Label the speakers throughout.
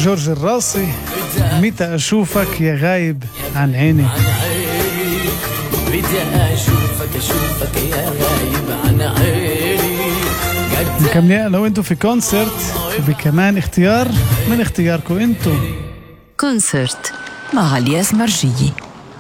Speaker 1: جورج الراسي متى أشوفك يا غايب عن عيني بدي أشوفك أشوفك يا غايب عن عيني مكملين أنا وأنتو في كونسرت وبكمان اختيار من اختياركم أنتو
Speaker 2: كونسرت مع الياس مرجية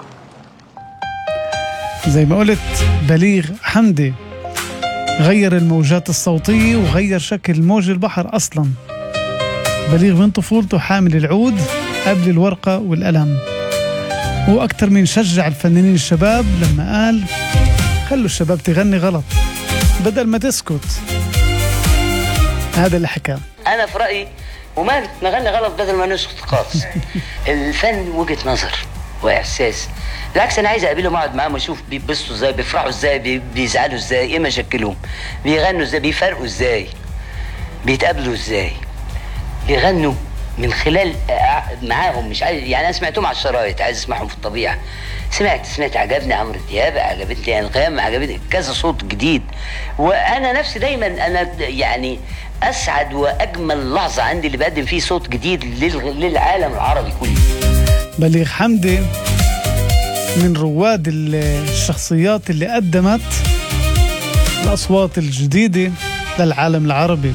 Speaker 1: زي ما قلت بليغ حمدي غير الموجات الصوتية وغير شكل موج البحر أصلا بليغ من طفولته حامل العود قبل الورقة والقلم هو أكثر من شجع الفنانين الشباب لما قال خلوا الشباب تغني غلط بدل ما تسكت هذا اللي حكاه
Speaker 3: أنا في رأيي وما نغني غلط بدل ما نسكت خالص الفن وجهة نظر وإحساس بالعكس انا عايز اقابلهم اقعد معاهم واشوف بيبسطوا ازاي بيفرحوا ازاي بيزعلوا ازاي ايه مشاكلهم بيغنوا ازاي بيفرقوا ازاي بيتقابلوا ازاي بيغنوا من خلال معاهم مش عايز يعني انا سمعتهم على الشرايط عايز اسمعهم في الطبيعه سمعت سمعت عجبني عمرو دياب عجبتني انغام عجبتني كذا صوت جديد وانا نفسي دايما انا يعني اسعد واجمل لحظه عندي اللي بقدم فيه صوت جديد للعالم العربي كله
Speaker 1: بليغ حمدي من رواد الشخصيات اللي قدمت الأصوات الجديدة للعالم العربي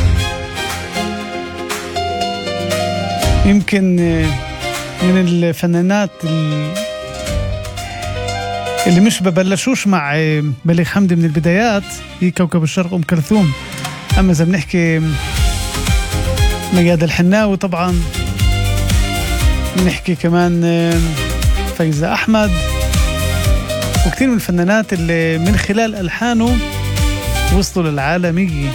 Speaker 1: يمكن من الفنانات اللي مش ببلشوش مع بليغ حمدي من البدايات هي كوكب الشرق أم كلثوم أما إذا بنحكي مياد الحناوي طبعا بنحكي كمان فايزة أحمد وكثير من الفنانات اللي من خلال ألحانه وصلوا للعالمية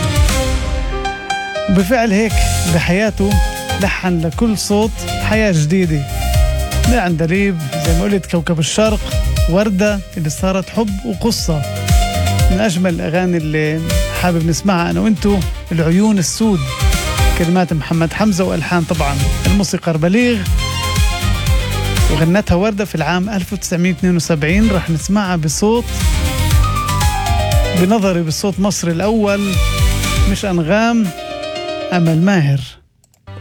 Speaker 1: بفعل هيك بحياته لحن لكل صوت حياة جديدة من عندليب زي ما قلت كوكب الشرق وردة اللي صارت حب وقصة من أجمل الأغاني اللي حابب نسمعها أنا وأنتو العيون السود كلمات محمد حمزة وألحان طبعا الموسيقار بليغ وغنتها وردة في العام 1972 راح نسمعها بصوت بنظري بصوت مصر الأول مش أنغام أمل ماهر